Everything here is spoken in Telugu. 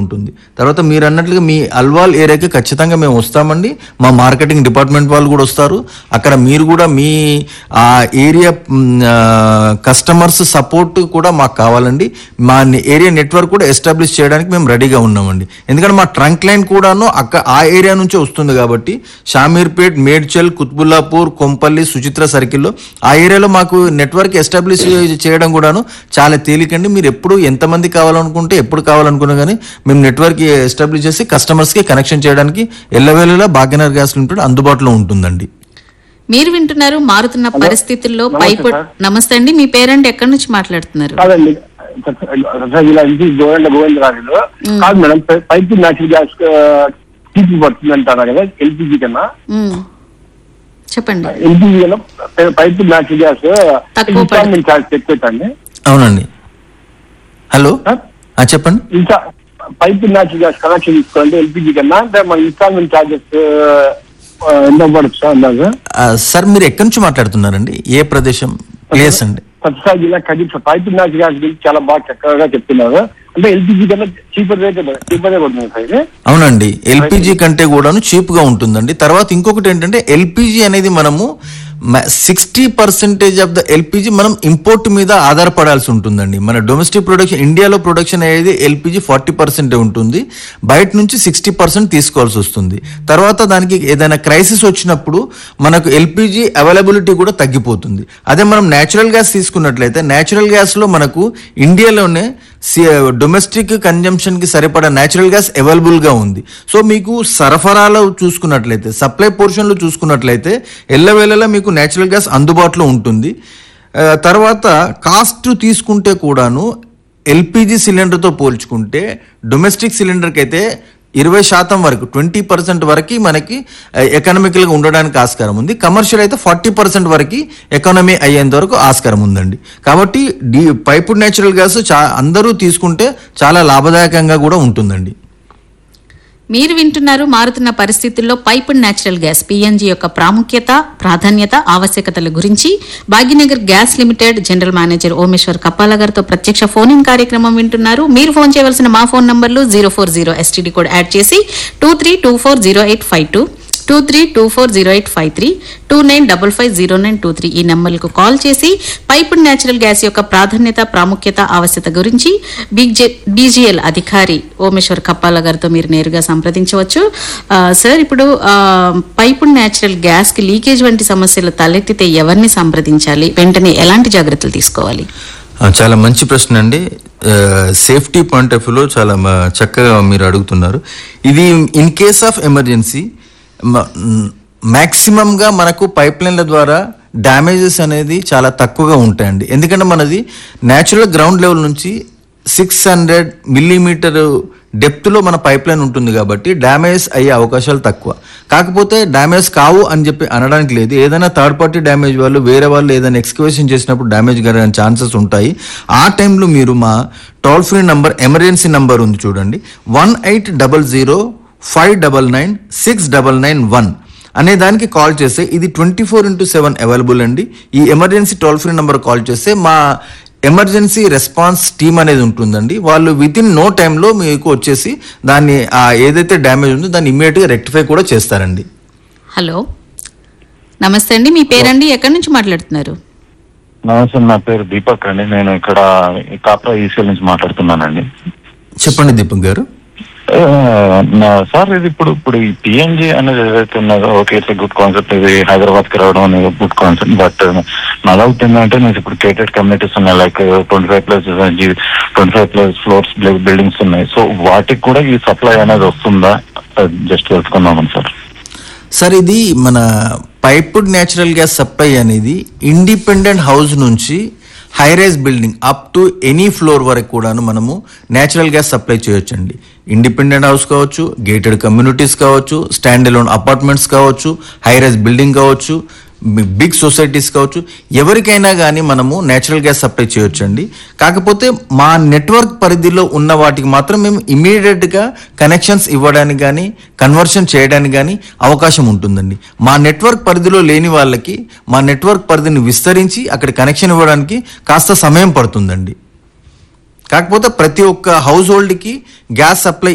ఉంటుంది తర్వాత మీరు అన్నట్లుగా మీ అల్వాల్ ఏరియాకి ఖచ్చితంగా మేము వస్తామండి మా మార్కెటింగ్ డిపార్ట్మెంట్ వాళ్ళు కూడా వస్తారు అక్కడ మీరు కూడా మీ ఆ ఏరియా కస్టమర్స్ సపోర్ట్ కూడా మాకు కావాలండి మా ఏరియా నెట్వర్క్ కూడా ఎస్టాబ్లిష్ చేయడానికి మేము రెడీగా ఉన్నామండి ఎందుకంటే మా ట్రంక్ లైన్ కూడాను అక్క ఆ ఏరియా నుంచే వస్తుంది కాబట్టి షామీర్పేట్ మేడ్చల్ కుత్బుల్లాపూర్ కొంపల్లి సుచిత్ర సర్కిల్లో ఆ ఏరియాలో మాకు నెట్వర్క్ ఎస్టాబ్లిష్ చేయడం కూడాను చాలా తేలికండి మీరు ఎప్పుడు ఎంతమంది కావాలనుకుంటే ఎప్పుడు కావాలనుకున్నా కానీ మేము నెట్వర్క్ ఎస్టాబ్లిష్ చేసి కస్టమర్స్కి కనెక్షన్ చేయడానికి ఎల్లవేళలా భాగ్యనగర్ గ్యాస్ లిమిటెడ్ అందుబాటులో ఉంటుందండి మీరు వింటున్నారు మారుతున్న పరిస్థితుల్లో పైపు నమస్తే అండి మీ పేరెంట్ ఎక్కడి నుంచి మాట్లాడుతున్నారు కాదండి ప్రసాద్ జిల్లా నుంచి గోవింద గోవిందరాజులు కాదు మేడం పై- పైపు న్యాచురల్ గ్యాస్ చీపు పడుతుంది అంటారా కదా ఎల్పిజి కన్నా ఉమ్. చెప్పండి ఎల్పిజి కన్నా పై- పైపు న్యాచురల్ గ్యాస్ తక్కువ పడు- ఇన్స్టాల్మెంట్ ఛార్జ్ చెప్పేటండి అవునండి హలో సార్ ఆ, చెప్పండి ఇంకా పైపు న్యాచురల్ గ్యాస్ కనెక్షన్ తీసుకోవాలంటే ఎల్పిజి కన్నా అంటే మన ఇన్స్టాల్మెంట్ ఛార్జెస్ ఎంత పడుతుంది సార్ అందాజు ఆ, సార్ మీరు ఎక్కడి నుంచి మాట్లాడుతున్నారండి ఏ ప్రదేశం ప్లేస్ అండి సత్యసాయి జిల్లా కదిర్ పైపు న్యాచురల్ గ్యాస్ గురించి చాలా బాగా చక్కగా చెప్తున్నారు అంటే ఎల్పిజి కన్నా చీపర్ రేట్ చీపర్ పడుతుంది సార్ ఇది అవునండి ఎల్పిజి కంటే కూడాను చీప్ గా ఉంటుందండి తర్వాత ఇంకొకటి ఏంటంటే ఎల్పిజి అనేది మనము sixty percentage of the LPG మనం ఇంపోర్ట్ మీద ఆధారపడాల్సి ఉంటుందండి మన డొమెస్టిక్ ప్రొడక్షన్ ఇండియాలో ప్రొడక్షన్ అయ్యేది ఎల్పిజి ఫార్టీ పర్సెంటే ఉంటుంది బయట నుంచి సిక్స్టీ పర్సెంట్ తీసుకోవాల్సి వస్తుంది తర్వాత దానికి ఏదైనా క్రైసిస్ వచ్చినప్పుడు మనకు ఎల్పిజి అవైలబిలిటీ కూడా తగ్గిపోతుంది అదే మనం న్యాచురల్ గ్యాస్ తీసుకున్నట్లయితే న్యాచురల్ గ్యాస్లో మనకు ఇండియాలోనే డొమెస్టిక్ కన్జంప్షన్ కి సరిపడా న్యాచురల్ గ్యాస్ అవైలబుల్ గా ఉంది సో మీకు సరఫరాలో చూసుకున్నట్లయితే సప్లై పోర్షన్ లో చూసుకున్నట్లయితే ఎల్లవేళలా మీకు న్యాచురల్ గ్యాస్ అందుబాటులో ఉంటుంది ఆ, తర్వాత కాస్ట్ తీసుకుంటే కూడాను ఎల్పిజి సిలిండర్తో పోల్చుకుంటే డొమెస్టిక్ సిలిండర్కి అయితే ఇరవై శాతం వరకు ట్వంటీ పర్సెంట్ వరకు మనకి ఎకనామికల్గా ఉండడానికి ఆస్కారం ఉంది కమర్షియల్ అయితే ఫార్టీ పర్సెంట్ వరకు ఎకానమీ అయ్యేంత వరకు ఆస్కారం ఉందండి కాబట్టి డి పైపుడ్ న్యాచురల్ గ్యాస్ చా అందరూ తీసుకుంటే చాలా లాభదాయకంగా కూడా ఉంటుందండి మీరు వింటున్నారు మారుతున్న పరిస్థితుల్లో పైపుడ్ న్యాచురల్ గ్యాస్ పిఎన్జి యొక్క ప్రాముఖ్యత ప్రాధాన్యత ఆవశ్యకతల గురించి Bhagyanagar gas limited general manager Omeshwar Kappala గారితో ప్రత్యక్ష ఫోన్ ఇన్ కార్యక్రమం వింటున్నారు మీరు ఫోన్ చేయవలసిన మా ఫోన్ నంబర్లు zero four zero STD code add చేసి two three two four zero eight five two two three two four zero eight five three two nine double five zero nine two three ఈ నెంబర్లకు కాల్ చేసి పైపుడ్ న్యాచురల్ గ్యాస్ యొక్క ప్రాధాన్యత ప్రాముఖ్యత ఆవశ్యకత గురించి బీజీఎల్ అధికారి ఓమేశ్వర్ కప్పాల గారితో మీరు నేరుగా సంప్రదించవచ్చు ఆ, సార్ ఇప్పుడు ఆ, పైపుడ్ న్యాచురల్ గ్యాస్ కి లీకేజ్ వంటి సమస్యలు తలెత్తితే ఎవరిని సంప్రదించాలి వెంటనే ఎలాంటి జాగ్రత్తలు తీసుకోవాలి ఆ, చాలా మంచి ప్రశ్న అండి సేఫ్టీ పాయింట్ ఆఫ్ వ్యూలో చాలా మ- చక్కగా మీరు అడుగుతున్నారు ఇది ఇన్ కేస్ ఆఫ్ ఎమర్జెన్సీ మ్యాక్సిమంగా మనకు పైప్ లైన్ల ద్వారా డ్యామేజెస్ అనేది చాలా తక్కువగా ఉంటాయండి ఎందుకంటే మనది న్యాచురల్ గ్రౌండ్ లెవెల్ నుంచి సిక్స్ హండ్రెడ్ మిల్లీమీటర్ డెప్త్లో మన పైప్ లైన్ ఉంటుంది కాబట్టి డ్యామేజ్ అయ్యే అవకాశాలు తక్కువ కాకపోతే డ్యామేజ్ కావు అని చెప్పి అనడానికి లేదు ఏదైనా థర్డ్ పార్టీ డ్యామేజ్ వాళ్ళు వేరే వాళ్ళు ఏదైనా ఎక్స్కవేషన్ చేసినప్పుడు డ్యామేజ్ కలిగే ఛాన్సెస్ ఉంటాయి ఆ టైంలో మీరు మా toll free number emergency number ఉంది చూడండి one eight double zero five double nine six double nine one అనే దానికి కాల్ చేస్తే ఇది twenty four into seven available అండి ఈ emergency toll free number call చేస్తే మా ఎమర్జెన్సీ రెస్పాన్స్ టీమ్ అనేది ఉంటుందండి వాళ్ళు విత్ ఇన్ నో టైంలో మీకు వచ్చేసి దాన్ని ఆ ఏదైతే డ్యామేజ్ ఉందో దాన్ని ఇమ్మీడియట్గా రెక్టిఫై కూడా చేస్తారండి హలో నమస్తే అండి మీ పేరండి ఎక్కడి నుంచి మాట్లాడుతున్నారు నమస్తే నా పేరు దీపక్ అండి నేను ఇక్కడ కాప్రా ఈసీఎల్ నుంచి మాట్లాడుతున్నానండి చెప్పండి దీపక్ గారు ఆ, నా సార్ ఇది ఇప్పుడు ఇప్పుడు ఈ పిఎన్జి అనేది ఏదైతే ఉన్నదో ఓకే ఇట్స్ గుడ్ కాన్సెప్ట్ ఇది హైదరాబాద్ కి రావడం అనేది గుడ్ కాన్సెప్ట్ బట్ నా డౌట్ ఏంటంటే నేను ఇప్పుడు కేటెడ్ కమ్యూనిటీస్ ఉన్నాయి like twenty five plus twenty five plus floors buildings ఉన్నాయి సో వాటికి కూడా ఈ సప్లై అనేది వస్తుందా జస్ట్ తెలుసుకుందామని సార్ సార్ ఇది మన పైపుడ్ న్యాచురల్ గ్యాస్ సప్లై అనేది ఇండిపెండెంట్ హౌస్ నుంచి high rise building up to any floor వరకు కూడాను మనము న్యాచురల్ గ్యాస్ సప్లై చేయొచ్చండి ఇండిపెండెంట్ హౌస్ కావచ్చు గేటెడ్ కమ్యూనిటీస్ కావచ్చు స్టాండ్ అలోన్ అపార్ట్మెంట్స్ కావచ్చు హై రైజ్ బిల్డింగ్ కావచ్చు బిగ్ సొసైటీస్ కావచ్చు ఎవరికైనా కానీ మనము నేచురల్ గ్యాస్ సప్లై చేయొచ్చండి కాకపోతే మా నెట్వర్క్ పరిధిలో ఉన్న వాటికి మాత్రం మేము ఇమీడియట్గా కనెక్షన్స్ ఇవ్వడానికి కానీ కన్వర్షన్ చేయడానికి కానీ అవకాశం ఉంటుందండి మా నెట్వర్క్ పరిధిలో లేని వాళ్ళకి మా నెట్వర్క్ పరిధిని విస్తరించి అక్కడ కనెక్షన్ ఇవ్వడానికి కాస్త సమయం పడుతుందండి కాకపోతే ప్రతి ఒక్క హౌస్ హోల్డ్కి గ్యాస్ సప్లై